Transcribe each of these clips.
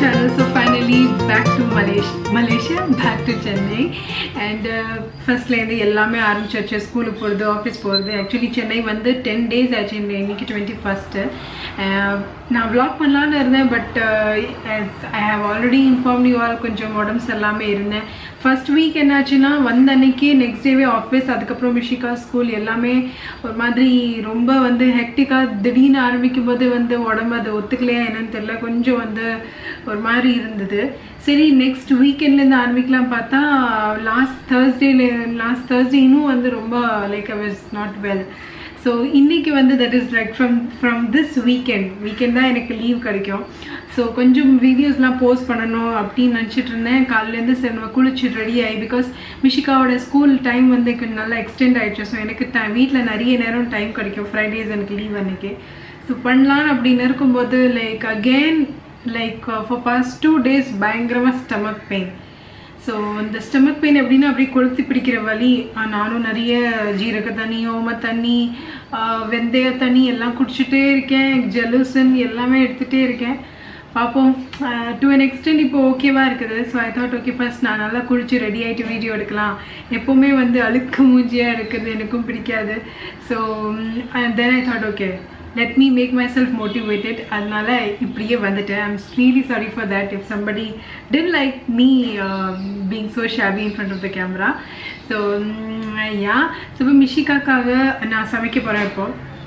channel. So finally back to Malaysia, Malaysia back to Chennai. And uh, ஃபர்ஸ்ட்லேருந்து எல்லாமே ஆரம்பிச்சாச்சு ஸ்கூலுக்கு போகிறது ஆஃபீஸ் போகிறது ஆக்சுவலி சென்னை வந்து டென் டேஸ் ஆச்சு இந்த இன்னைக்கு டுவெண்ட்டி ஃபஸ்ட்டு நான் vlog பண்ணலான்னு இருந்தேன் but I have already inform you all கொஞ்சம் உடம்பு எல்லாமே இருந்தேன் ஃபர்ஸ்ட் வீக் என்னாச்சுன்னா வந்த அன்னைக்கு நெக்ஸ்ட் டேவே ஆஃபீஸ் அதுக்கப்புறம் மிஷிகா ஸ்கூல் எல்லாமே ஒரு மாதிரி ரொம்ப வந்து ஹெக்டிக்காக திடீர்னு ஆரம்பிக்கும் போது வந்து உடம்பு அது ஒத்துக்கலையா என்னன்னு தெரியல கொஞ்சம் வந்து ஒரு மாதிரி இருந்தது சரி நெக்ஸ்ட் வீக்கெண்ட்லேருந்து ஆரம்பிக்கலாம் பார்த்தா லாஸ்ட் தேர்ஸ்டேல லாஸ்ட் தேர்ஸ்டே இன்னும் வந்து ரொம்ப like I was not well so இன்னைக்கு வந்து that is like from from this weekend weekend தான் எனக்கு லீவ் கிடைக்கும் ஸோ கொஞ்சம் வீடியோஸ்லாம் போஸ்ட் பண்ணணும் அப்படின்னு நினச்சிட்டு இருந்தேன் காலையிலேருந்து சரி நம்ம குளிச்சு ரெடி ஆகி பிகாஸ் மிஷிகாவோட ஸ்கூல் டைம் வந்து கொஞ்சம் நல்லா எக்ஸ்டெண்ட் ஆயிடுச்சு ஸோ எனக்கு ட வீட்டில் நிறைய நேரம் டைம் கிடைக்கும் ஃப்ரைடேஸ் எனக்கு லீவ் அன்னைக்கு ஸோ பண்ணலான்னு அப்படின்னு இருக்கும்போது like again like for past two days பயங்கரமாக ஸ்டமக் பெயின் ஸோ இந்த ஸ்டமக் பெயின் எப்படின்னா அப்படியே கொளுத்தி பிடிக்கிற வலி ஆஹ் நானும் நிறைய ஜீரக தண்ணி ஓம தண்ணி ஆஹ் வெந்தய தண்ணி எல்லாம் குடிச்சிட்டே இருக்கேன் ஜெலுசன் எல்லாமே எடுத்துகிட்டே இருக்கேன் பார்ப்போம் டு அன் எக்ஸ்டென்ட் இப்போ ஓகேவா இருக்குது so I thought okay first நான் நல்லா குளிச்சு ரெடி ஆகிட்டு வீடியோ எடுக்கலாம் எப்போவுமே வந்து அழுக்கு மூஞ்சியாக இருக்கிறது எனக்கும் பிடிக்காது so then I thought okay let me make myself motivated அதனால இப்படியே வந்துட்டேன் I'm really sorry for that if somebody then like me being so shabby in front of the camera so yeah so இப்போ மிஷிகாக்காக நான் சமைக்க போகிறேன் இப்போ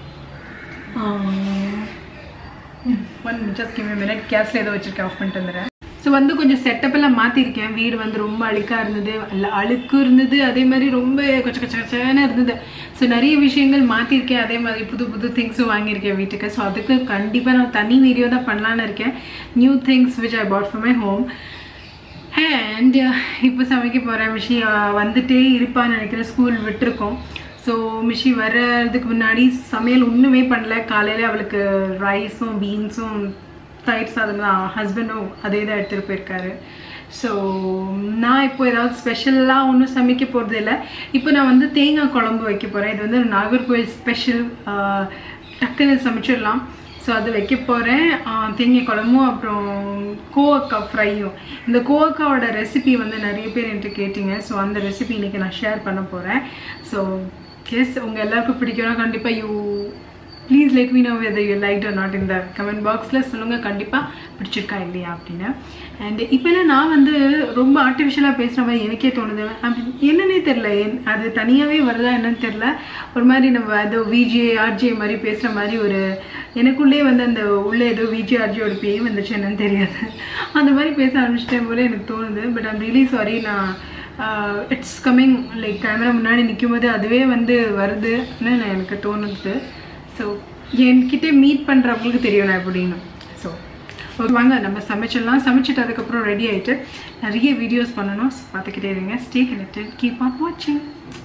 one just give minute கேஸில் ஏதோ வச்சுருக்கேன் ஆஃப் பண்ணிட்டு வந்துடுறேன் ஸோ வந்து கொஞ்சம் செட்டப் எல்லாம் மாற்றிருக்கேன் வீடு வந்து ரொம்ப அழுக்காக இருந்தது அல்ல அழுக்கு இருந்தது அதே மாதிரி ரொம்ப கொச்ச கொச்ச கொச்சன்னு இருந்தது ஸோ நிறைய விஷயங்கள் மாற்றிருக்கேன் அதே மாதிரி புது புது திங்ஸும் வாங்கியிருக்கேன் வீட்டுக்கு ஸோ அதுக்கு கண்டிப்பாக நான் தனி வீடியோ தான் பண்ணலான்னு இருக்கேன் new things which I bought for my home and இப்போ சமைக்க போகிறேன் மிஷி வந்துட்டே இருப்பான்னு நினைக்கிறேன் ஸ்கூல் விட்டுருக்கோம் ஸோ மிஷி வர்றதுக்கு முன்னாடி சமையல் ஒன்றுமே பண்ணல காலையில் அவளுக்கு ரைஸும் பீன்ஸும் தயிர் சாதம் தான் ஹஸ்பண்டும் அதே தான் எடுத்துகிட்டு போயிருக்காரு ஸோ நான் இப்போ ஏதாவது ஸ்பெஷலாக ஒன்றும் சமைக்க போகிறது இல்லை இப்போ நான் வந்து தேங்காய் குழம்பு வைக்க போகிறேன் இது வந்து நாகர்கோவில் ஸ்பெஷல் டக்குன்னு சமைச்சிடலாம் ஸோ அது வைக்க போகிறேன் தேங்காய் குழம்பும் அப்புறம் கோவக்காய் ஃப்ரையும் இந்த கோவக்காவோட ரெசிபி வந்து நிறைய பேர் என்கிட்ட கேட்டிங்க ஸோ அந்த ரெசிபி இன்றைக்கி நான் ஷேர் பண்ண போகிறேன் ஸோ எஸ் உங்கள் எல்லாருக்கும் பிடிக்கும்னா கண்டிப்பாக you please let me know whether you like or not இந்த கமெண்ட் பாக்ஸில் சொல்லுங்கள் கண்டிப்பாக பிடிச்சிருக்கா இல்லையா அப்படின்னு அண்ட் இப்போலாம் நான் வந்து ரொம்ப ஆர்டிஃபிஷியலாக பேசுகிற மாதிரி எனக்கே தோணுது அப்படி என்னன்னே தெரில என் அது தனியாகவே வருதா என்னன்னு தெரில ஒரு மாதிரி நம்ம அது விஜே ஆர்ஜே மாதிரி பேசுகிற மாதிரி ஒரு எனக்குள்ளே வந்து அந்த உள்ளே ஏதோ விஜே ஆர்ஜியோட பேய் வந்துச்சு என்னன்னு தெரியாது அந்த மாதிரி பேச ஆரம்பிச்சிட்டேன் போல எனக்கு தோணுது பட் ஐம் ரியலி சாரி நான் இட்ஸ் கம்மிங் லைக் கேமரா முன்னாடி நிற்கும் போது அதுவே வந்து வருதுன்னு எனக்கு தோணுது ஸோ என்கிட்ட மீட் பண்ணுறவங்களுக்கு தெரியும் நான் எப்படின்னு ஸோ ஓகே வாங்க நம்ம சமைச்சிடலாம் சமைச்சிட்டு அதுக்கப்புறம் ரெடி ஆகிட்டு நிறைய வீடியோஸ் பண்ணணும் ஸோ பார்த்துக்கிட்டே இருங்க ஸ்டே கனெக்டட் கீப் ஆன் வாட்சிங்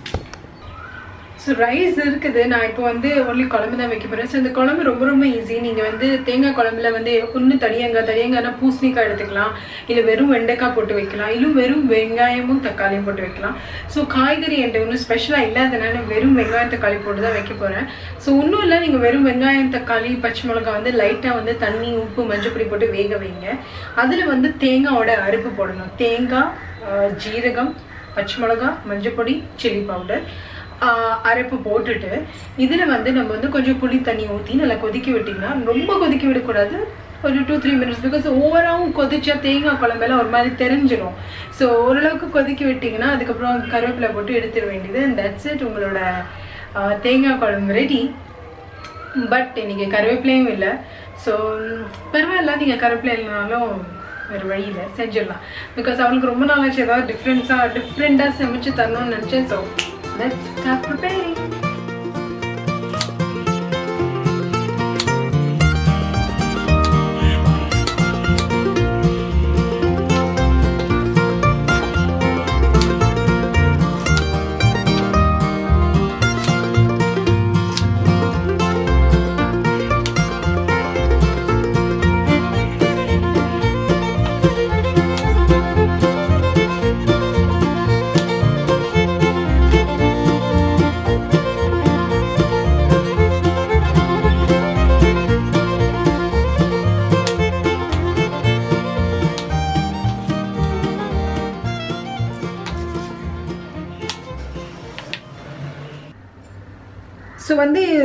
ஸோ ரைஸ் இருக்குது நான் இப்போ வந்து ஒன்லி குழம்பு தான் வைக்க போகிறேன் ஸோ இந்த குழம்பு ரொம்ப ரொம்ப ஈஸி நீங்கள் வந்து தேங்காய் குழம்புல வந்து ஒன்று தடியங்காய் தடியங்காய்னா பூசணிக்காய் எடுத்துக்கலாம் இல்லை வெறும் வெண்டைக்காய் போட்டு வைக்கலாம் இல்லை வெறும் வெங்காயமும் தக்காளியும் போட்டு வைக்கலாம் ஸோ காய்கறி என்கிட்ட ஒன்றும் ஸ்பெஷலாக இல்லாதனால வெறும் வெங்காயம் தக்காளி போட்டு தான் வைக்க போகிறேன் ஸோ ஒன்றும் இல்லை நீங்கள் வெறும் வெங்காயம் தக்காளி பச்சை மிளகாய் வந்து லைட்டாக வந்து தண்ணி உப்பு மஞ்சப்பொடி போட்டு வேக வைங்க அதில் வந்து தேங்காயோட அறுப்பு போடணும் தேங்காய் ஜீரகம் பச்சை மிளகாய் மஞ்சப்பொடி சில்லி பவுடர் அரைப்பு போட்டுட்டு இதில் வந்து நம்ம வந்து கொஞ்சம் புளி தண்ணி ஊற்றி நல்லா கொதிக்க விட்டிங்கன்னா ரொம்ப கொதிக்க விடக்கூடாது ஒரு டூ த்ரீ மினிட்ஸ் பிகாஸ் ஓவராகவும் கொதிச்சா தேங்காய் குழம்பெல்லாம் ஒரு மாதிரி தெரிஞ்சிடும் ஸோ ஓரளவுக்கு கொதிக்க விட்டிங்கன்னா அதுக்கப்புறம் கருவேப்பிலை போட்டு எடுத்துட வேண்டியது தட்ஸ் இட் உங்களோட தேங்காய் குழம்பு ரெடி பட் இன்னைக்கு கருவேப்பிலையும் இல்லை ஸோ பரவாயில்ல நீங்கள் கருவேப்பிலை இல்லைனாலும் வேறு வழி இல்லை செஞ்சிடலாம் பிகாஸ் அவளுக்கு ரொம்ப நாள் ஆச்சு ஏதாவது டிஃப்ரென்ஸாக டிஃப்ரெண்ட்டாக சமைச்சு தரணும்னு நினச்சேன் ஸோ let's start preparing.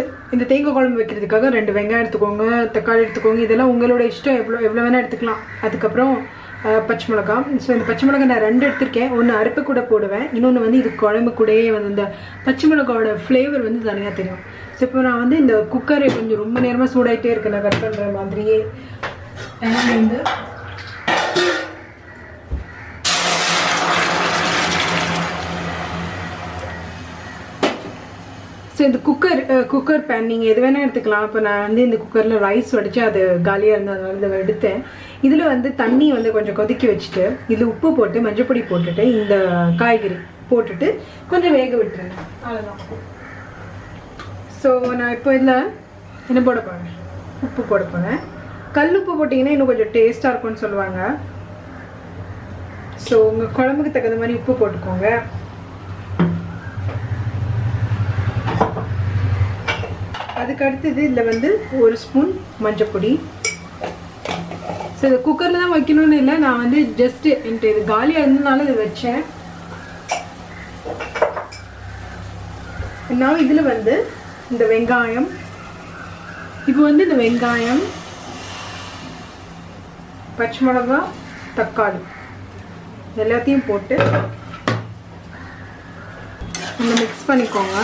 இந்த தேங்காய் குழம்பு வைக்கிறதுக்காக ரெண்டு வெங்காயம் எடுத்துக்கோங்க தக்காளி எடுத்துக்கோங்க இதெல்லாம் உங்களோட இஷ்டம் எவ்வளோ எவ்வளோ வேணால் எடுத்துக்கலாம் அதுக்கப்புறம் அஹ், பச்சை மிளகா ஸோ இந்த பச்சை மிளகா நான் ரெண்டு எடுத்திருக்கேன் ஒன்று அரைப்பு கூட போடுவேன் இன்னொன்று வந்து இது குழம்பு கூடயே வந்து இந்த பச்சை மிளகாவோட ஃப்ளேவர் வந்து தனியாக தெரியும் ஸோ இப்போ நான் வந்து இந்த குக்கரை கொஞ்சம் ரொம்ப நேரமாக சூடாயிட்டே இருக்கு நான் கட் பண்ணுற மாதிரியே எண்ணெய் வந்து ஸோ இந்த குக்கர் குக்கர் பேன் நீங்கள் எது வேணால் எடுத்துக்கலாம் இப்போ நான் வந்து இந்த குக்கரில் ரைஸ் வடித்து அது காலியாக இருந்தது அதனால இதை எடுத்தேன் இதில் வந்து தண்ணி வந்து கொஞ்சம் கொதிக்க வச்சுட்டு இதில் உப்பு போட்டு மஞ்சப்பொடி போட்டுட்டு இந்த காய்கறி போட்டுட்டு கொஞ்சம் வேக விட்டுருங்க அவ்வளோதான் ஸோ நான் இப்போ இதில் என்ன போட போகிறேன் உப்பு போட போகிறேன் கல் உப்பு போட்டிங்கன்னா இன்னும் கொஞ்சம் டேஸ்ட்டாக இருக்கும்னு சொல்லுவாங்க ஸோ உங்கள் குழம்புக்கு தகுந்த மாதிரி உப்பு போட்டுக்கோங்க அதுக்கு அடுத்தது இதில் வந்து ஒரு ஸ்பூன் மஞ்சப்பொடி ஸோ இது குக்கரில் தான் வைக்கணும்னு இல்லை நான் வந்து ஜஸ்ட் என்கிட்ட இது காலியாக இருந்ததுனால இதை வச்சேன் நான் இதில் வந்து இந்த வெங்காயம் இப்போ வந்து இந்த வெங்காயம் பச்சை மிளகா தக்காளி எல்லாத்தையும் போட்டு நம்ம மிக்ஸ் பண்ணிக்கோங்க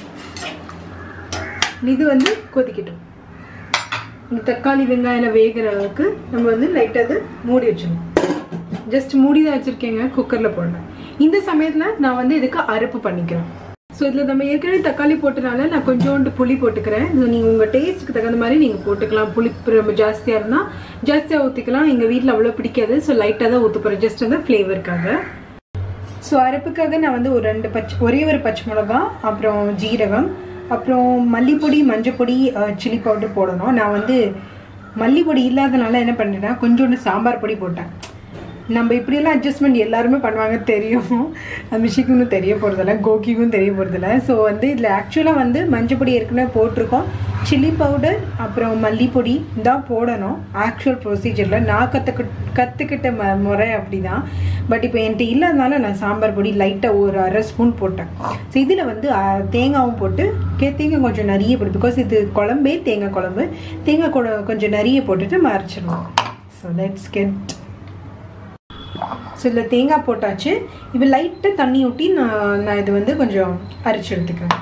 இது வந்து கொதிக்கட்டும் இந்த தக்காளி வெங்காயம் வேகிற அளவுக்கு நம்ம வந்து லைட்டாக அது மூடி வச்சிடணும் ஜஸ்ட் மூடி தான் வச்சுருக்கேங்க குக்கரில் போடுறேன் இந்த சமயத்தில் நான் வந்து இதுக்கு அரைப்பு பண்ணிக்கிறேன் ஸோ இதில் நம்ம ஏற்கனவே தக்காளி போட்டனால நான் கொஞ்சோண்டு புளி போட்டுக்கிறேன் இது நீங்கள் உங்கள் டேஸ்ட்டுக்கு தகுந்த மாதிரி நீங்கள் போட்டுக்கலாம் புளிப்பு ரொம்ப ஜாஸ்தியாக இருந்தால் ஜாஸ்தியாக ஊற்றிக்கலாம் எங்கள் வீட்டில் அவ்வளோ பிடிக்காது ஸோ லைட்டாக தான் ஊற்ற போகிறேன் ஜஸ்ட் வந்து ஃப்ளேவருக்காக ஸோ அரைப்புக்காக நான் வந்து ஒரு ரெண்டு பச்சை ஒரே ஒரு பச்சை மிளகா அப்புறம் ஜீரகம் அப்புறம் மல்லிப்பொடி மஞ்சப்பொடி சில்லி பவுடர் போடணும் நான் வந்து மல்லிப்பொடி இல்லாதனால என்ன பண்ணிட்டேன்னா கொஞ்சோண்டு சாம்பார் பொடி போட்டேன் நம்ம இப்படியெல்லாம் அட்ஜஸ்ட்மெண்ட் எல்லாருமே பண்ணுவாங்க தெரியும் மிஷிக்கும் தெரிய போகிறதில்ல கோகிக்கும் தெரிய போகிறதில்ல ஸோ வந்து இதில் ஆக்சுவலாக வந்து மஞ்சப்பொடி ஏற்கனவே போட்டிருக்கோம் சில்லி பவுடர் அப்புறம் மல்லிப்பொடி தான் போடணும் ஆக்சுவல் ப்ரொசீஜரில் நான் கற்றுக்கு கற்றுக்கிட்ட ம முறை அப்படி தான் பட் இப்போ என்கிட்ட இல்லாதனால நான் சாம்பார் பொடி லைட்டாக ஒரு அரை ஸ்பூன் போட்டேன் ஸோ இதில் வந்து அஹ், தேங்காவும் போட்டு கே தேங்காய் கொஞ்சம் நிறைய போட்டு பிகாஸ் இது குழம்பே தேங்காய் குழம்பு தேங்காய் கொ- கொஞ்சம் நிறைய போட்டுட்டு மறைச்சிடணும் ஸோ லெட்ஸ் கெட் ஸோ இதில் தேங்காய் போட்டாச்சு இப்போ லைட்டாக தண்ணி ஊற்றி நான் நான் இது வந்து கொஞ்சம் அரைச்சி எடுத்துக்கிறேன்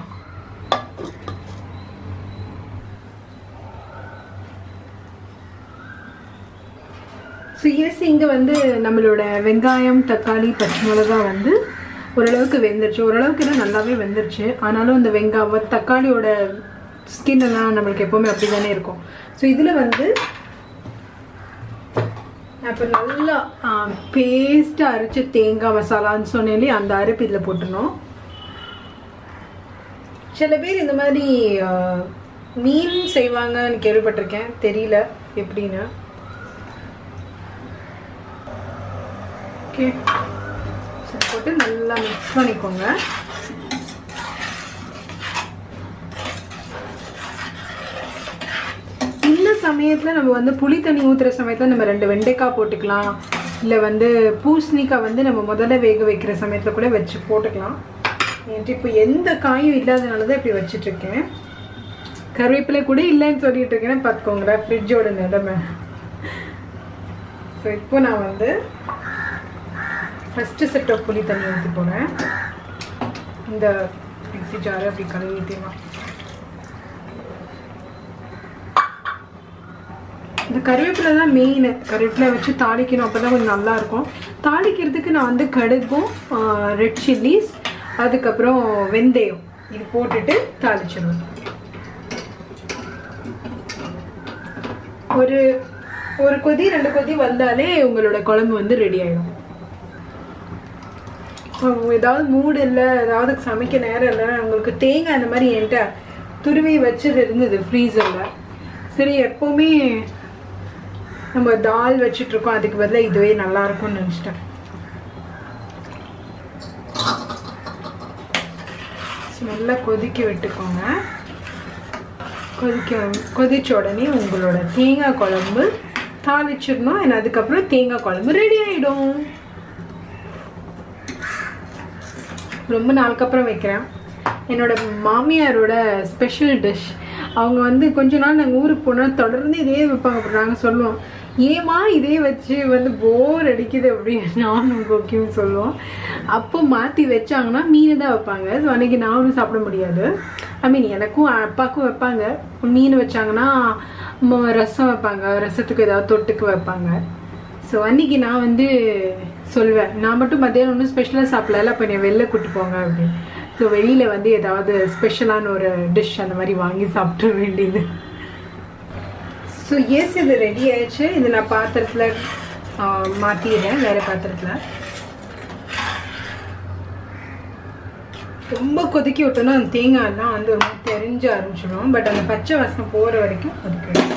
ஸோ எஸ் இங்கே வந்து நம்மளோட வெங்காயம் தக்காளி பச்சை மிளகா வந்து ஓரளவுக்கு வெந்துருச்சு ஓரளவுக்கு இல்லை நல்லாவே வெந்துருச்சு ஆனாலும் இந்த வெங்காயம் தக்காளியோட ஸ்கின் எல்லாம் நம்மளுக்கு எப்போவுமே அப்படி தானே இருக்கும் ஸோ இதில் வந்து இப்போ நல்லா பேஸ்ட்டாக அரைச்ச தேங்காய் மசாலான்னு சொன்னேன்லே அந்த அரைப்பு இதில் போட்டுருணும் சில பேர் இந்த மாதிரி ஆ, மீன் செய்வாங்கன்னு கேள்விப்பட்டிருக்கேன் தெரியல எப்படின்னு ஓகே சரி போட்டு நல்லா மிக்ஸ் பண்ணிக்கோங்க இந்த சமயத்தில் நம்ம வந்து புளி தண்ணி ஊற்றுற சமயத்தில் நம்ம ரெண்டு வெண்டைக்காய் போட்டுக்கலாம் இல்லை வந்து பூசணிக்காய் வந்து நம்ம முதல்ல வேக வைக்கிற சமயத்தில் கூட வச்சு போட்டுக்கலாம் என்கிட்ட இப்போ எந்த காயும் இல்லாதனால தான் இப்படி வச்சிட்ருக்கேன் கருவேப்பிலை கூட இல்லைன்னு சொல்லிட்டு இருக்கேன்னு பார்த்துக்கோங்களேன் ஃப்ரிட்ஜோட நிலைமை ஸோ இப்போ நான் வந்து ஃபஸ்ட்டு செட் ஆஃப் புளி தண்ணி ஊற்றி போகிறேன் இந்த மிக்ஸி ஜாரை அப்படி கழுவி ஊற்றிடலாம் இந்த கருவேப்பிலை தான் மெயின் கருவேப்பிலை வச்சு தாளிக்கணும் அப்போ தான் கொஞ்சம் நல்லா இருக்கும் தாளிக்கிறதுக்கு நான் வந்து கடுகும் ரெட் சில்லிஸ் அதுக்கப்புறம் வெந்தயம் இது போட்டுட்டு தாளிச்சிடுவேன் ஒரு ஒரு கொதி ரெண்டு கொதி வந்தாலே உங்களோட குழம்பு வந்து ரெடி ஆயிடும் அஹ் ஏதாவது மூடு இல்லை ஏதாவது சமைக்க நேரம் இல்லை உங்களுக்கு தேங்காய் அந்த மாதிரி என்கிட்ட துருவி வச்சது இருந்தது ஃப்ரீசரில் சரி எப்போவுமே நம்ம தால் வச்சிட்டு இருக்கோம் அதுக்கு பதிலாக இதுவே நல்லா இருக்கும்னு நினச்சிட்டேன் நல்லா கொதிக்க விட்டுக்கோங்க கொதிக்க கொதிச்ச உடனே உங்களோட தேங்காய் குழம்பு தாளிச்சிடணும் and அதுக்கப்புறம் தேங்காய் குழம்பு ரெடி ஆயிடும் ரொம்ப நாளுக்கு அப்புறம் வைக்கிறேன் என்னோட மாமியாரோட ஸ்பெஷல் டிஷ் அவங்க வந்து கொஞ்ச நாள் நாங்கள் ஊருக்கு போனால் தொடர்ந்து இதே வைப்பாங்க அப்புறம் நாங்கள் சொல்லுவோம் ஏமா இதே வச்சு வந்து போர் அடிக்குது அப்படின்னு நானும் கோக்கியும் சொல்லுவோம் அப்போ மாற்றி வச்சாங்கன்னா மீன் தான் வைப்பாங்க ஸோ அன்னைக்கு நானும் சாப்பிட முடியாது ஐ மீன் எனக்கும் அப்பாவுக்கும் வைப்பாங்க மீன் வச்சாங்கன்னா ம- ரசம் வைப்பாங்க ரசத்துக்கு ஏதாவது தொட்டுக்கு வைப்பாங்க ஸோ அன்னைக்கு நான் வந்து சொல்வேன் நான் மட்டும் மத்தியானம் ஒன்றும் ஸ்பெஷலாக சாப்பிடல அப்போ என்னை வெளில கூட்டு போங்க அப்படின்னு ஸோ வெளியில் வந்து ஏதாவது ஸ்பெஷலான ஒரு டிஷ் அந்த மாதிரி வாங்கி சாப்பிட வேண்டியது ஸோ எஸ் இது ரெடி ஆயிடுச்சு இது நான் பாத்திரத்தில் மாற்றிடுறேன் வேறு பாத்திரத்தில் ரொம்ப கொதிக்கி விட்டோன்னா அந்த தேங்காய்லாம் வந்து ஒரு மாதிரி தெரிஞ்ச ஆரம்பிச்சிடும் பட் அந்த பச்சை வாசனை போகிற வரைக்கும் கொதிக்கணும்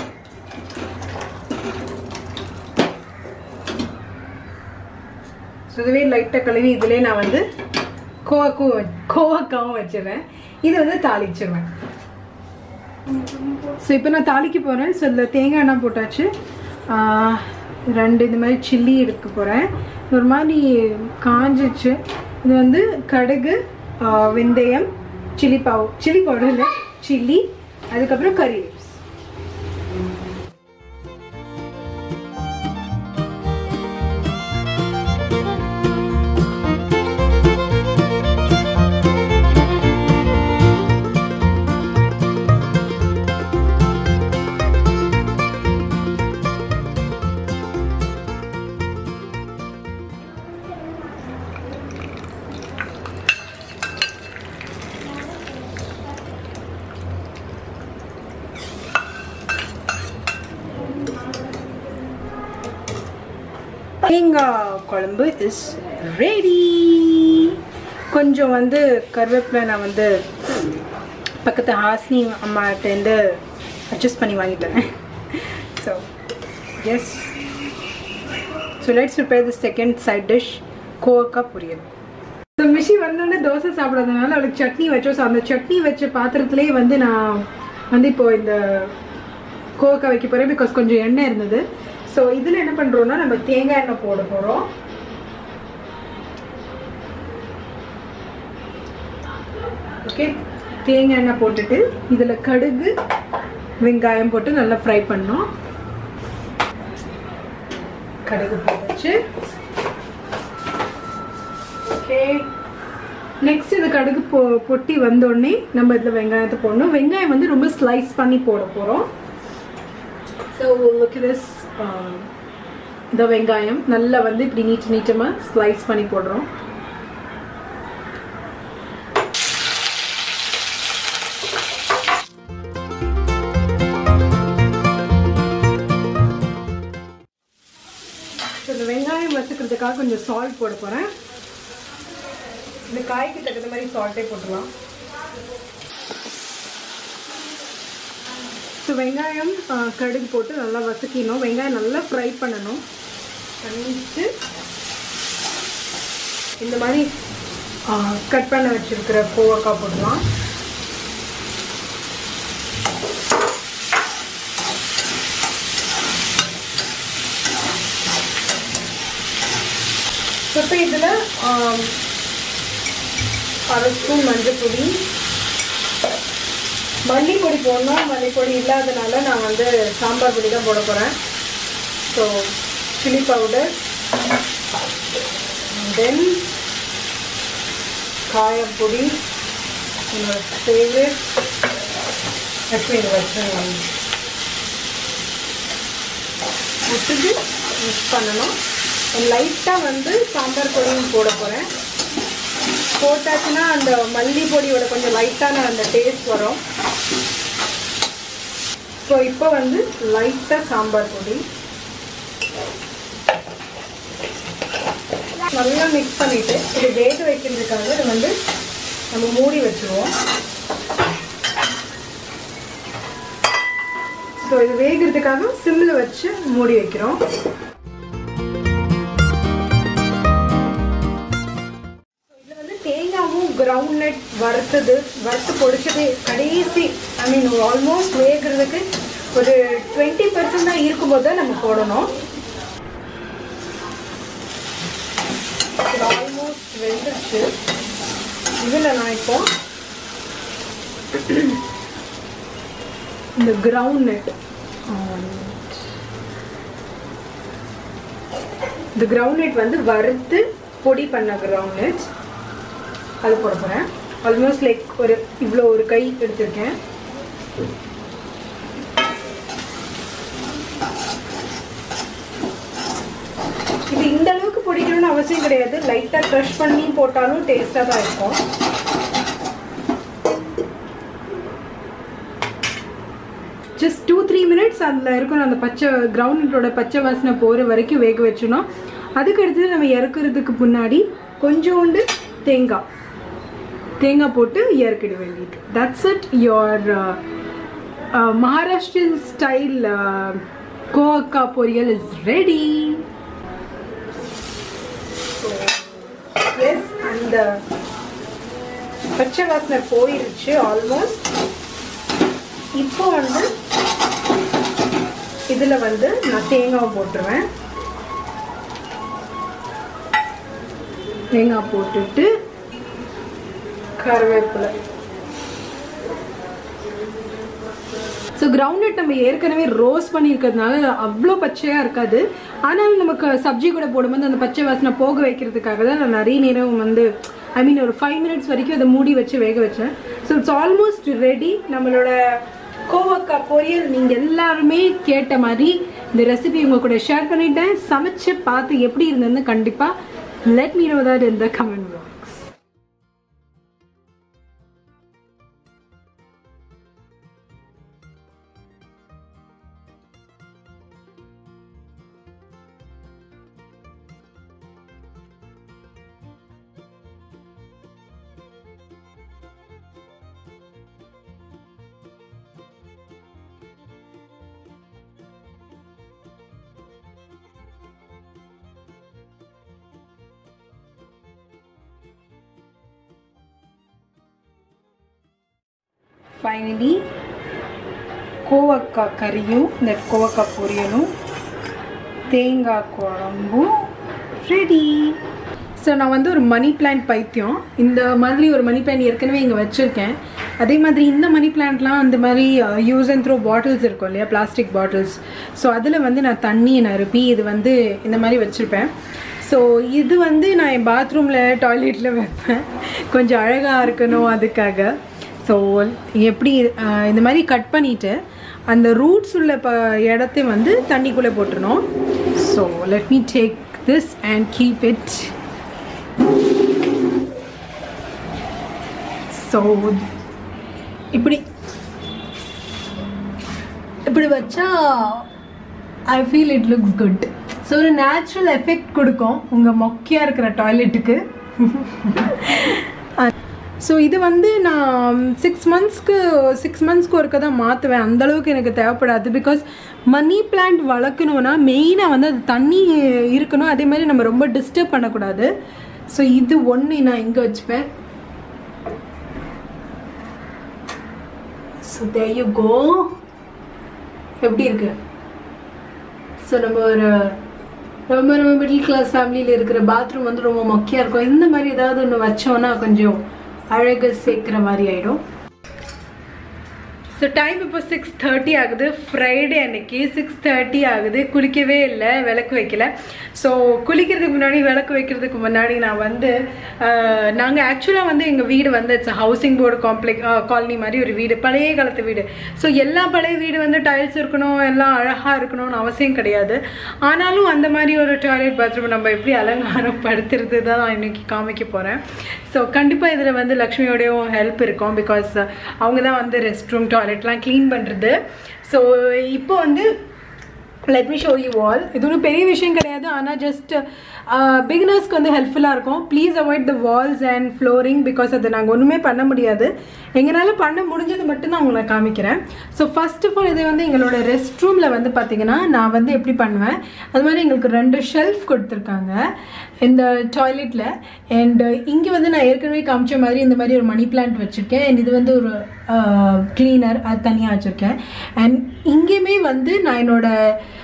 ஸோ இதுவே லைட்டாக கழுவி இதிலே நான் வந்து கோவாக்கும் வ- கோவக்காவும் வச்சிடுறேன் இதை வந்து தாளிச்சிருவேன் ஸோ இப்போ நான் தாளிக்க போகிறேன் ஸோ இதில் தேங்காய் எண்ணெய் போட்டாச்சு ஆஹ், ரெண்டு இந்த மாதிரி சில்லி எடுக்க போகிறேன் ஒரு மாதிரி காஞ்சிச்சு இது வந்து கடுகு ஆஹ், வெந்தயம் சில்லி பவு சில்லி பவுடர் இல்லை சில்லி அதுக்கப்புறம் கறி லீவ்ஸ் தேங்காய் குழம்பு இஸ் ரெடி கொஞ்சம் வந்து கருவேப்பிலை நான் வந்து பக்கத்து ஹாஸ்னி அம்மாட்டேருந்து அட்ஜஸ்ட் பண்ணி வாங்கிட்டேன் so yes so let's prepare the second side dish கோவக்காய் பொரியல் ஸோ மிஷி வந்தோடனே தோசை சாப்பிடாதனால அவளுக்கு சட்னி வச்சோம் ஸோ அந்த சட்னி வச்ச பாத்திரத்திலே வந்து நான் வந்து இப்போ இந்த கோவக்காய் வைக்க போகிறேன் பிகாஸ் கொஞ்சம் எண்ணெய் இருந்தது ஸோ இதில் என்ன பண்ணுறோம்னா நம்ம தேங்காய் எண்ணெய் போட போகிறோம் ஓகே தேங்காய் எண்ணெய் போட்டுட்டு இதில் கடுகு வெங்காயம் போட்டு நல்லா ஃப்ரை பண்ணோம் கடுகு போட்டுச்சு ஓகே நெக்ஸ்ட் இது கடுகு பொ பொட்டி வந்தோடனே நம்ம இதில் வெங்காயத்தை போடணும் வெங்காயம் வந்து ரொம்ப ஸ்லைஸ் பண்ணி போட போகிறோம் ஸோ லுக் திஸ் இந்த வெங்காயம் நல்லா வந்து இப்படி நீட் நீட்டமாக ஸ்லைஸ் பண்ணி போடுறோம் ஸோ இந்த வெங்காயம் வச்சுக்கிறதுக்காக கொஞ்சம் சால்ட் போட போகிறேன் இந்த காய்க்கு தகுந்த மாதிரி சால்ட்டே போட்டுடலாம் ஸோ வெங்காயம் ஆ, கடுகு போட்டு நல்லா வதக்கிடணும் வெங்காயம் நல்லா ஃப்ரை பண்ணணும் பண்ணிட்டு இந்த மாதிரி கட் பண்ண வச்சிருக்கிற கோவக்காய் போடலாம் ஸோ இப்போ இதில் அரை ஸ்பூன் மஞ்சள் பொடி மல்லிப்பொடி போடணும் மல்லிப்பொடி இல்லாதனால நான் வந்து சாம்பார் பொடி தான் போட போகிறேன் ஸோ சில்லி பவுடர் தென் காயப்பொடி என்னோட ஃபேவரட் ஆக்சுவலி இந்த வச்சு விட்டுட்டு மிக்ஸ் பண்ணணும் லைட்டாக வந்து சாம்பார் பொடியும் போட போகிறேன் போட்டாச்சுன்னா அந்த மல்லி பொடியோட கொஞ்சம் லைட்டான அந்த டேஸ்ட் வரும் ஸோ இப்போ வந்து லைட்டாக சாம்பார் பொடி நல்லா மிக்ஸ் பண்ணிட்டு இது வேக வைக்கிறதுக்காக இதை வந்து நம்ம மூடி வச்சுருவோம் ஸோ இது வேகிறதுக்காக சிம்மில் வச்சு மூடி வைக்கிறோம் இதில் வந்து தேங்காவும் கிரவுண்ட் நட் வறுத்தது வறுத்து பொடிச்சது கடைசி ஐ மீன் ஆல்மோஸ்ட் வேகிறதுக்கு ஒரு டுவெண்ட்டி பர்சன்ட் தான் இருக்கும்போது தான் நம்ம போடணும் ஆல்மோஸ்ட் வெந்துருச்சு இதில் நான் இப்போ இந்த கிரவுண்ட் நட் இந்த கிரவுண்ட் நட் வந்து வறுத்து பொடி பண்ண கிரவுண்ட் நட் அது போட போகிறேன் ஆல்மோஸ்ட் லைக் ஒரு இவ்வளோ ஒரு கை எடுத்திருக்கேன் இது இந்த அளவுக்கு பிடிக்கணும்னு அவசியம் கிடையாது லைட்டாக க்ரஷ் பண்ணி போட்டாலும் டேஸ்ட்டாக தான் இருக்கும் ஜஸ்ட் டூ த்ரீ மினிட்ஸ் அதில் இருக்கணும் அந்த பச்சை கிரவுண்டோட பச்சை வாசனை போகிற வரைக்கும் வேக வச்சிடணும் அதுக்கு அடுத்தது நம்ம இறக்குறதுக்கு முன்னாடி கொஞ்சோண்டு தேங்காய் தேங்காய் போட்டு இறக்கிட வேண்டியது that's it your Maharashtrian style கோவக்கா பொரியல் இஸ் ரெடி எஸ் அந்த பச்சை வாசனை போயிருச்சு ஆல்மோஸ்ட் இப்போ வந்து இதில் வந்து நான் தேங்காய் போட்டுருவேன் தேங்காய் போட்டுட்டு கருவேப்பிலை ஸோ கிரவுண்ட் நம்ம ஏற்கனவே ரோஸ் பண்ணியிருக்கிறதுனால அவ்வளோ பச்சையாக இருக்காது ஆனாலும் நமக்கு சப்ஜி கூட போடும்போது அந்த பச்சை வாசனை போக வைக்கிறதுக்காக தான் நான் நிறைய நேரம் வந்து ஐ மீன் ஒரு ஃபைவ் மினிட்ஸ் வரைக்கும் அதை மூடி வச்சு வேக வச்சேன் ஸோ இட்ஸ் ஆல்மோஸ்ட் ரெடி நம்மளோட கோவக்கா பொரியல் நீங்கள் எல்லாருமே கேட்ட மாதிரி இந்த ரெசிபி உங்கள் கூட ஷேர் பண்ணிட்டேன் சமைச்சு பார்த்து எப்படி இருந்ததுன்னு கண்டிப்பாக let me know that in the comment box finally கோவக்காய் கறியும் இந்த கோவக்காய் பொரியலும் தேங்காய் குழம்பும் ரெடி ஸோ நான் வந்து ஒரு மணி பிளான்ட் பைத்தியம் இந்த மாதிரி ஒரு மணி பிளான்ட் ஏற்கனவே இங்கே வச்சுருக்கேன் அதே மாதிரி இந்த மணி பிளான்ட்லாம் அந்த மாதிரி யூஸ் அண்ட் த்ரோ பாட்டில்ஸ் இருக்கும் இல்லையா பிளாஸ்டிக் பாட்டில்ஸ் ஸோ அதில் வந்து நான் தண்ணியை நிரப்பி இது வந்து இந்த மாதிரி வச்சுருப்பேன் ஸோ இது வந்து நான் என் பாத்ரூமில் டாய்லெட்டில் வைப்பேன் கொஞ்சம் அழகாக இருக்கணும் அதுக்காக ஸோ எப்படி அஹ், இந்த மாதிரி கட் பண்ணிவிட்டு அந்த ரூட்ஸ் உள்ள ப இடத்த வந்து தண்ணிக்குள்ளே போட்டுருணும் so let me take this and keep it so இப்படி இப்படி வச்சா I feel it looks good so ஒரு நேச்சுரல் எஃபெக்ட் கொடுக்கும் உங்கள் மொக்கையாக இருக்கிற டாய்லெட்டுக்கு ஸோ இது வந்து நான் சிக்ஸ் மந்த்ஸ்க்கு சிக்ஸ் மந்த்ஸ்க்கு ஒருக்க தான் மாற்றுவேன் அந்தளவுக்கு எனக்கு தேவைப்படாது பிகாஸ் மணி பிளான்ட் வளர்க்கணுன்னா மெயினாக வந்து அது தண்ணி இருக்கணும் அதே மாதிரி நம்ம ரொம்ப டிஸ்டர்ப் பண்ணக்கூடாது ஸோ இது ஒன்று நான் இங்கே வச்சுப்பேன் ஸோ தேர் யூ கோ எப்படி இருக்கு ஸோ நம்ம ஒரு ரொம்ப ரொம்ப மிடில் கிளாஸ் ஃபேமிலியில் இருக்கிற பாத்ரூம் வந்து ரொம்ப மொக்கையாக இருக்கும் இந்த மாதிரி ஏதாவது ஒன்று வச்சோன்னா கொஞ்சம் அழகு சேர்க்குற மாதிரி ஆகிடும் ஸோ டைம் இப்போ சிக்ஸ் தேர்ட்டி ஆகுது ஃப்ரைடே அன்னைக்கு சிக்ஸ் தேர்ட்டி ஆகுது குளிக்கவே இல்லை விளக்கு வைக்கல ஸோ குளிக்கிறதுக்கு முன்னாடி விளக்கு வைக்கிறதுக்கு முன்னாடி நான் வந்து நாங்கள் ஆக்சுவலாக வந்து எங்கள் வீடு வந்து it's housing board complex colony மாதிரி ஒரு வீடு பழைய காலத்து வீடு ஸோ எல்லா பழைய வீடு வந்து டைல்ஸ் இருக்கணும் எல்லாம் அழகாக இருக்கணும்னு அவசியம் கிடையாது ஆனாலும் அந்த மாதிரி ஒரு டாய்லெட் பாத்ரூம் நம்ம எப்படி அலங்காரம் படுத்துறது தான் நான் இன்னைக்கு காமிக்க போகிறேன் ஸோ கண்டிப்பாக இதில் வந்து லக்ஷ்மியோடையும் ஹெல்ப் இருக்கும் பிகாஸ் அவங்க தான் வந்து ரெஸ்ட் ரூம் டாய்லெட்லாம் க்ளீன் பண்ணுறது ஸோ இப்போ வந்து let me show you all இது ஒன்றும் பெரிய விஷயம் கிடையாது ஆனால் ஜஸ்ட் பிகினர்ஸ்க்கு வந்து ஹெல்ப்ஃபுல்லாக இருக்கும் please avoid the walls and flooring because அதை நாங்கள் ஒன்றுமே பண்ண முடியாது எங்களால் பண்ண முடிஞ்சது மட்டும் நான் உங்களை காமிக்கிறேன் ஸோ ஃபர்ஸ்ட் ஆஃப் ஆல் இது வந்து எங்களோட ரெஸ்ட் ரூமில் வந்து பார்த்தீங்கன்னா நான் வந்து எப்படி பண்ணுவேன் அது மாதிரி எங்களுக்கு ரெண்டு ஷெல்ஃப் கொடுத்துருக்காங்க இந்த டாய்லெட்டில் அண்ட் இங்கே வந்து நான் ஏற்கனவே காமிச்ச மாதிரி இந்த மாதிரி ஒரு மணி பிளான்ட் வச்சுருக்கேன் அண்ட் இது வந்து ஒரு க்ளீனர் அது தனியாக வச்சுருக்கேன் அண்ட் இங்கேயுமே வந்து நான் என்னோட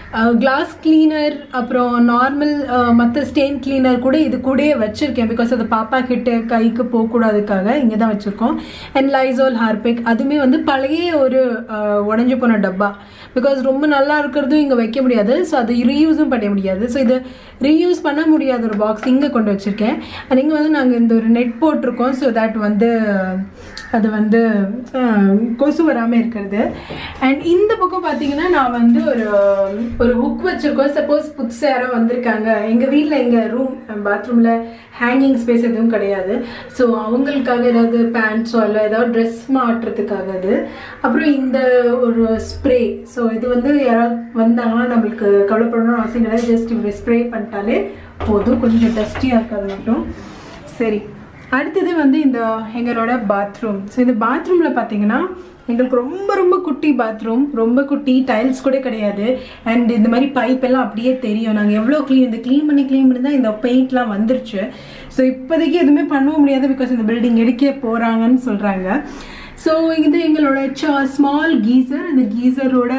கிளாஸ் கிளீனர் அப்புறம் நார்மல் மற்ற ஸ்டெயின் கிளீனர் கூட இது கூடயே வச்சுருக்கேன் பிகாஸ் அது பாப்பா கிட்ட கைக்கு போகக்கூடாதுக்காக இங்கே தான் வச்சுருக்கோம் அண்ட் லைசால் ஹார்பிக் அதுவுமே வந்து பழைய ஒரு உடஞ்சி போன டப்பா பிகாஸ் ரொம்ப நல்லா இருக்கிறதும் இங்கே வைக்க முடியாது ஸோ அது ரீயூஸும் பண்ண முடியாது ஸோ இது ரீயூஸ் பண்ண முடியாத ஒரு பாக்ஸ் இங்கே கொண்டு வச்சுருக்கேன் அண்ட் இங்கே வந்து நாங்கள் இந்த ஒரு நெட் போட்டிருக்கோம் ஸோ தட் வந்து அது வந்து அஹ், கொசு வராமல் இருக்கிறது அண்ட் இந்த பக்கம் பார்த்தீங்கன்னா நான் வந்து ஒரு ஒரு ஹுக் வச்சுருக்கோம் சப்போஸ் புதுசாக யாரோ வந்திருக்காங்க எங்கள் வீட்டில் எங்கள் ரூம் பாத்ரூமில் ஹேங்கிங் ஸ்பேஸ் எதுவும் கிடையாது ஸோ அவங்களுக்காக ஏதாவது பேண்ட்ஸோ இல்லை ஏதாவது ட்ரெஸ் மாட்டுறதுக்காக அது அப்புறம் இந்த ஒரு ஸ்ப்ரே ஸோ இது வந்து யாராவது வந்தாங்கன்னா நம்மளுக்கு கவலைப்படணும்னு அவசியம் கிடையாது ஜஸ்ட் இப்படி ஸ்ப்ரே பண்ணிட்டாலே போதும் கொஞ்சம் டஸ்டியாக இருக்காது மட்டும் சரி அடுத்தது வந்து இந்த எங்களோட பாத்ரூம் ஸோ இந்த பாத்ரூமில் பார்த்தீங்கன்னா எங்களுக்கு ரொம்ப ரொம்ப குட்டி பாத்ரூம் ரொம்ப குட்டி டைல்ஸ் கூட கிடையாது அண்ட் இந்த மாதிரி பைப் எல்லாம் அப்படியே தெரியும் நாங்கள் எவ்வளோ க்ளீன் இந்த க்ளீன் பண்ணி க்ளீன் பண்ணி தான் இந்த பெயிண்ட்லாம் வந்துருச்சு ஸோ இப்போதைக்கு எதுவுமே பண்ணவும் முடியாது பிகாஸ் இந்த பில்டிங் எடுக்க போகிறாங்கன்னு சொல்கிறாங்க ஸோ இது எங்களோட ஸ்மால் கீசர் இந்த கீசரோட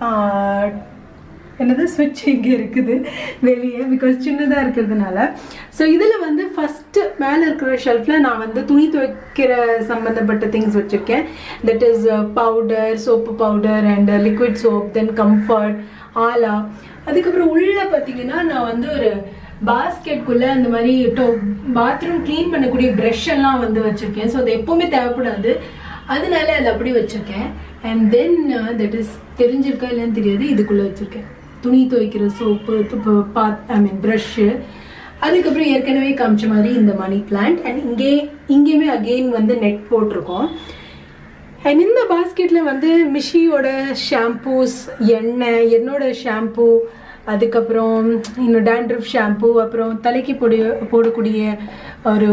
என்னது ஸ்விட்ச் இங்கே இருக்குது வெளியே பிகாஸ் சின்னதாக இருக்கிறதுனால ஸோ இதில் வந்து ஃபஸ்ட்டு மேலே இருக்கிற ஷெல்ஃபில் நான் வந்து துணி துவைக்கிற சம்மந்தப்பட்ட திங்ஸ் வச்சுருக்கேன் that is powder soap powder and liquid soap then comfort Ala அதுக்கப்புறம் உள்ளே பார்த்தீங்கன்னா நான் வந்து ஒரு பாஸ்கெட்குள்ளே அந்த மாதிரி டோ பாத்ரூம் க்ளீன் பண்ணக்கூடிய ப்ரஷ் எல்லாம் வந்து வச்சுருக்கேன் ஸோ அது எப்போவுமே தேவைப்படாது அதனால அது அப்படி வச்சிருக்கேன் அண்ட் தென் தட் இஸ் தெரிஞ்சிருக்கா இல்லைன்னு தெரியாது இதுக்குள்ள வச்சிருக்கேன் துணி துவைக்கிற சோப்பு பாத் ஐ மீன் ப்ரஷ்ஷு அதுக்கப்புறம் ஏற்கனவே காமிச்ச மாதிரி இந்த மணி பிளான்ட் அண்ட் இங்கே இங்கேயுமே அகெயின் வந்து நெட் போட்டிருக்கோம் அண்ட் இந்த பாஸ்கெட்டில் வந்து மிஷியோட ஷாம்பூஸ் எண்ணெய் என்னோட ஷாம்பூ அதுக்கப்புறம் இன்னும் டேண்ட்ரஃப் ஷாம்பூ அப்புறம் தலைக்கு பொடி போடக்கூடிய ஒரு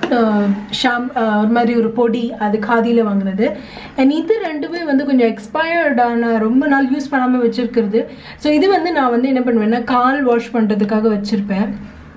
ஷாம் ஒரு மாதிரி ஒரு பொடி அது காதியில் வாங்கினது அண்ட் இது ரெண்டுமே வந்து கொஞ்சம் எக்ஸ்பயர்டான ரொம்ப நாள் யூஸ் பண்ணாமல் வச்சுருக்கிறது ஸோ இது வந்து நான் வந்து என்ன பண்ணுவேன்னா கால் வாஷ் பண்ணுறதுக்காக வச்சுருப்பேன்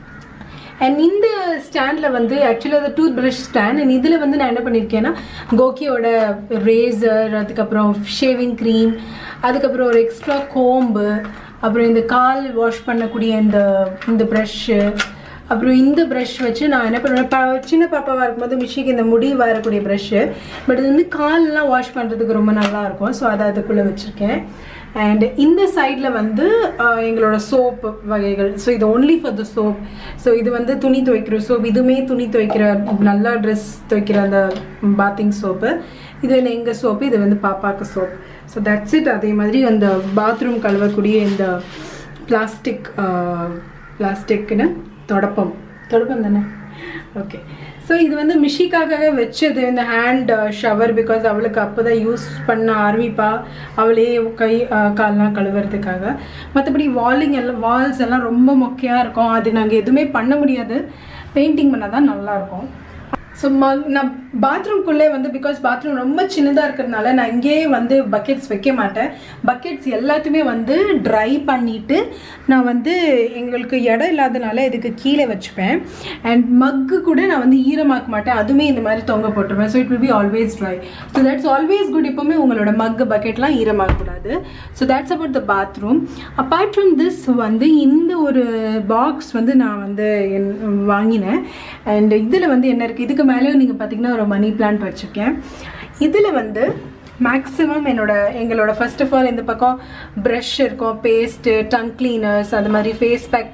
அண்ட் இந்த ஸ்டாண்டில் வந்து ஆக்சுவலாக அது டூத் ப்ரஷ் ஸ்டாண்ட் அண்ட் இதில் வந்து நான் என்ன பண்ணியிருக்கேன்னா கோகியோட ரேசர் அதுக்கப்புறம் ஷேவிங் க்ரீம் அதுக்கப்புறம் ஒரு எக்ஸ்ட்ரா கோம்பு அப்புறம் இந்த கால் வாஷ் பண்ணக்கூடிய இந்த இந்த ப்ரஷ்ஷு அப்புறம் இந்த ப்ரஷ் வச்சு நான் என்ன பண்ணுவேன் ப சின்ன பாப்பாவாக இருக்கும்போது மிஷிக்கு இந்த முடி வரக்கூடிய ப்ரஷ்ஷு பட் இது வந்து கால்லாம் வாஷ் பண்ணுறதுக்கு ரொம்ப நல்லா இருக்கும் ஸோ அதை அதுக்குள்ளே வச்சுருக்கேன் அண்ட் இந்த சைடில் வந்து ஆஹ், எங்களோட சோப் வகைகள் ஸோ இது only for the soap so இது வந்து துணி துவைக்கிற சோப் இதுவுமே துணி துவைக்கிற நல்லா ட்ரெஸ் துவைக்கிற அந்த பாத்திங் சோப்பு இது வந்து எங்கள் சோப்பு இது வந்து பாப்பாக்கு சோப் ஸோ தட்ஸ் இட் அதே மாதிரி அந்த பாத்ரூம் கழுவக்கூடிய இந்த பிளாஸ்டிக் பிளாஸ்டிக்னு தொடப்பம் தொடப்பம் தானே ஓகே ஸோ இது வந்து மிஷிக்காகவே வச்சது இந்த ஹேண்ட் ஷவர் பிகாஸ் அவளுக்கு அப்போ தான் யூஸ் பண்ண ஆரம்பிப்பா அவளே கை அஹ், கால்லாம் கழுவுறதுக்காக மற்றபடி வாலிங் எல்லாம் வால்ஸ் எல்லாம் ரொம்ப மொக்கையாக இருக்கும் அது நாங்கள் எதுவுமே பண்ண முடியாது பெயிண்டிங் பண்ணால் தான் நல்லாயிருக்கும் ஸோ ம நான் பாத்ரூம்குள்ளே வந்து பிகாஸ் பாத்ரூம் ரொம்ப சின்னதாக இருக்கிறதுனால நான் இங்கேயே வந்து பக்கெட்ஸ் வைக்க மாட்டேன் பக்கெட்ஸ் எல்லாத்தையுமே வந்து ட்ரை பண்ணிவிட்டு நான் வந்து எங்களுக்கு இடம் இல்லாதனால இதுக்கு கீழே வச்சுப்பேன் அண்ட் மக்கு கூட நான் வந்து ஈரமாக்க மாட்டேன் அதுவுமே இந்த மாதிரி தொங்க போட்டுருவேன் so it will be always dry so that's always good எப்போவுமே உங்களோட மக்கு பக்கெட்லாம் ஈரமாகக்கூடாது so that's about the bathroom apart from this வந்து இந்த ஒரு பாக்ஸ் வந்து நான் வந்து என் வாங்கினேன் அண்ட் இதில் வந்து என்ன இருக்குது இதுக்கு மேலேயும் நீங்கள் பார்த்தீங்கன்னா ஒரு மணி பிளான்ட் வச்சுருக்கேன் இதில் வந்து மேக்ஸிமம் என்னோட எங்களோட ஃபர்ஸ்ட் ஆஃப் ஆல் இந்த பக்கம் ப்ரஷ் இருக்கும் பேஸ்ட்டு டங் கிளீனர்ஸ் அந்த மாதிரி ஃபேஸ் பேக்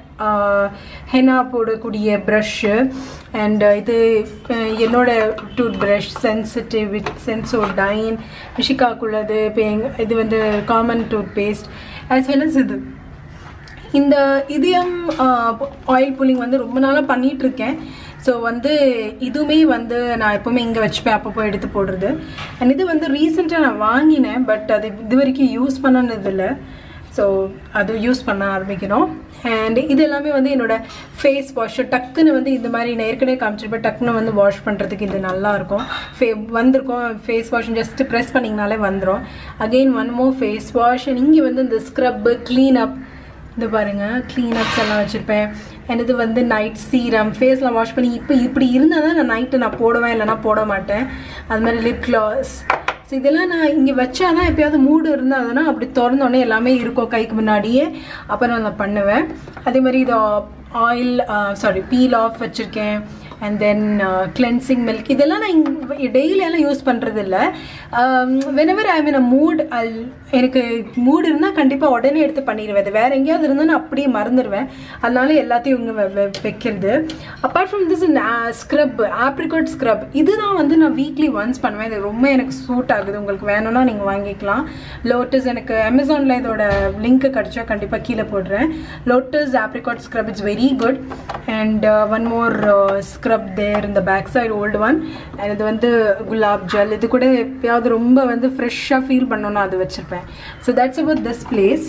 ஹெனா போடக்கூடிய ப்ரஷ்ஷு அண்ட் இது அஹ், என்னோட toothbrush sensitive Sensodyne மிஷிகாக்குள்ளது இப்போ எங் இது வந்து common toothpaste as well as இது இந்த இதயம் ஆயில் புல்லிங் வந்து ரொம்ப நாளாக பண்ணிட்டு இருக்கேன் ஸோ வந்து இதுவுமே வந்து நான் எப்போவுமே இங்கே வச்சுப்பேன் அப்பப்போ எடுத்து போடுறது அண்ட் இது வந்து ரீசெண்டாக நான் வாங்கினேன் பட் அது இது வரைக்கும் யூஸ் பண்ணனதில்லை ஸோ அது யூஸ் பண்ண ஆரம்பிக்கணும் அண்ட் இது எல்லாமே வந்து என்னோட ஃபேஸ் வாஷ் டக்குன்னு வந்து இந்த மாதிரி நான் ஏற்கனவே காமிச்சிருப்பேன் டக்குன்னு வந்து வாஷ் பண்ணுறதுக்கு இது நல்லா இருக்கும் ஃபே வந்திருக்கும் ஃபேஸ் வாஷ் ஜஸ்ட் ப்ரெஸ் பண்ணிங்கனாலே வந்துடும் again one more face wash and இங்கே வந்து இந்த ஸ்க்ரப்பு க்ளீன் அப் இது பாருங்க க்ளீனப்ஸ் எல்லாம் வச்சுருப்பேன் அண்ட் இது வந்து நைட் சீரம் ஃபேஸ்லாம் வாஷ் பண்ணி இப்போ இப்படி இருந்தால் தான் நான் நைட்டு நான் போடுவேன் இல்லைனா போட மாட்டேன் அது மாதிரி லிப் க்ளாஸ் ஸோ இதெல்லாம் நான் இங்கே வச்சாதான் எப்பயாவது மூடு இருந்தாதுன்னா அப்படி திறந்தோடனே எல்லாமே இருக்கும் கைக்கு முன்னாடியே அப்போ நான் அதை பண்ணுவேன் அதே மாதிரி இது ஆயில் சாரி பீல் ஆஃப் வச்சுருக்கேன் அண்ட் தென் கிளென்சிங் மில்க் இதெல்லாம் நான் டெய்லி எல்லாம் யூஸ் பண்ணுறது இல்லை வெனவர் ஐ மீன் அ மூட் அல் எனக்கு மூடு இருந்தால் கண்டிப்பாக உடனே எடுத்து பண்ணிடுவேன் அது வேறு எங்கேயாவது இருந்தால் நான் அப்படியே மறந்துடுவேன் அதனால எல்லாத்தையும் இங்கே வெ- வெ- வைக்கிறது apart from this scrub apricot scrub இதுதான் வந்து நான் வீக்லி ஒன்ஸ் பண்ணுவேன் இது ரொம்ப எனக்கு சூட் ஆகுது உங்களுக்கு வேணும்னா நீங்கள் வாங்கிக்கலாம் லோட்டஸ் எனக்கு அமேசானில் இதோட லிங்க் கிடச்சா கண்டிப்பாக கீழே போடுறேன் Lotus apricot scrub it's very good and one more scrub there இந்த back side old one and இது வந்து குலாப் ஜல் இது கூட எப்பயாவது ரொம்ப வந்து ஃப்ரெஷ்ஷாக ஃபீல் பண்ணணும்னா அது வச்சுருப்பேன் so that's about this place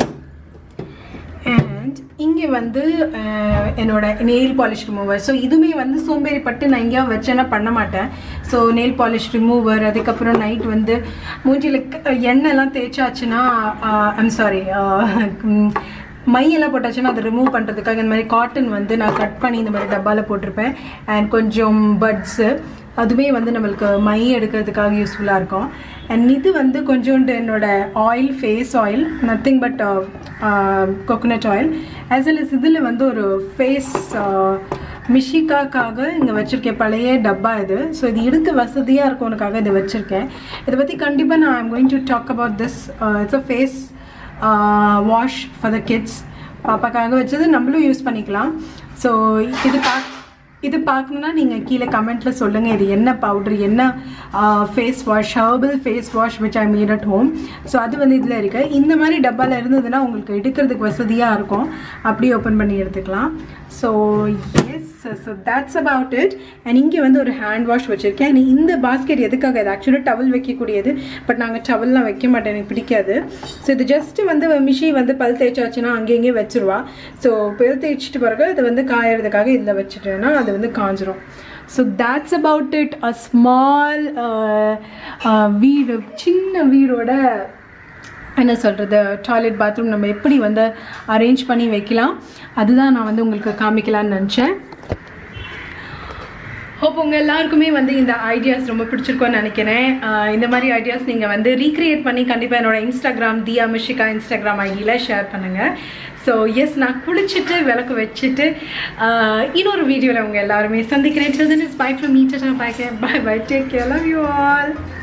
and இங்கே வந்து அஹ், என்னோட நெயில் பாலிஷ் ரிமூவர் ஸோ இதுவுமே வந்து சோம்பேறிப்பட்டு நான் எங்கேயாவது வச்சேன்னா பண்ண மாட்டேன் ஸோ நெயில் பாலிஷ் ரிமூவர் அதுக்கப்புறம் நைட் வந்து மூஞ்சியில் க- எண்ணெய்லாம் தேய்ச்சாச்சுன்னா ஐம் சாரி மையெல்லாம் போட்டாச்சுன்னா அதை ரிமூவ் பண்ணுறதுக்காக இந்த மாதிரி காட்டன் வந்து நான் கட் பண்ணி இந்த மாதிரி டப்பாவில் போட்டிருப்பேன் அண்ட் கொஞ்சம் பட்ஸு அதுவே வந்து நம்மளுக்கு மை எடுக்கிறதுக்காக யூஸ்ஃபுல்லாக இருக்கும் அண்ட் இது வந்து கொஞ்சோண்டு என்னோட oil face oil nothing but coconut oil as well as இதில் வந்து ஒரு ஃபேஸ் மிஷிகாக்காக இங்கே வச்சுருக்கேன் பழைய டப்பா இது ஸோ இது எடுக்க வசதியாக இருக்கும்னுக்காக இதை வச்சுருக்கேன் இதை பற்றி கண்டிப்பாக நான் I'm going to talk about this it's a face wash for the kids பாப்பாக்காக வச்சது நம்மளும் யூஸ் பண்ணிக்கலாம் ஸோ இது பாக் இது பார்க்கணுன்னா நீங்கள் கீழே கமெண்ட்டில் சொல்லுங்கள் இது என்ன பவுடர் என்ன face wash herbal face wash which I made at home so அது வந்து இதில் இருக்குது இந்த மாதிரி டப்பாவில் இருந்ததுன்னா உங்களுக்கு எடுக்கிறதுக்கு வசதியாக இருக்கும் அப்படியே ஓப்பன் பண்ணி எடுத்துக்கலாம் so yes so that's about it and இங்கே வந்து ஒரு ஹேண்ட் வாஷ் வச்சுருக்கேன் and இந்த பாஸ்கெட் எதுக்காக இது ஆக்சுவலாக டவல் வைக்கக்கூடியது பட் நாங்கள் டவல்லாம் வைக்க மாட்டேன் எனக்கு பிடிக்காது ஸோ இது ஜஸ்ட் வந்து மிஷி வந்து பல் தேய்ச்சாச்சுன்னா அங்கேயே வச்சிருவா ஸோ பல் தேய்ச்சிட்டு பிறகு இது வந்து காயறதுக்காக இதில் வச்சுட்டேன்னா அது வந்து காஞ்சிரும் so that's about it a small வீடு சின்ன வீடோட என்ன சொல்கிறது டாய்லெட் பாத்ரூம் நம்ம எப்படி வந்து அரேஞ்ச் பண்ணி வைக்கலாம் அதுதான் நான் வந்து உங்களுக்கு காமிக்கலாம்னு நினச்சேன் ஹோப் உங்கள் எல்லாருக்குமே வந்து இந்த ஐடியாஸ் ரொம்ப பிடிச்சிருக்கோன்னு நினைக்கிறேன் ஆஹ் இந்த மாதிரி ஐடியாஸ் நீங்கள் வந்து ரீக்ரியேட் பண்ணி கண்டிப்பாக என்னோட இன்ஸ்டாகிராம் தியா மிஷிகா இன்ஸ்டாகிராம் ஐடியில் ஷேர் பண்ணுங்கள் ஸோ எஸ் நான் குளிச்சுட்டு விளக்கு வச்சுட்டு ஆஹ் இன்னொரு வீடியோவில் உங்கள் எல்லாருமே சந்திக்கிறேன் பை ஃப்ரம் மீட்டர் bye bye bye take care love you all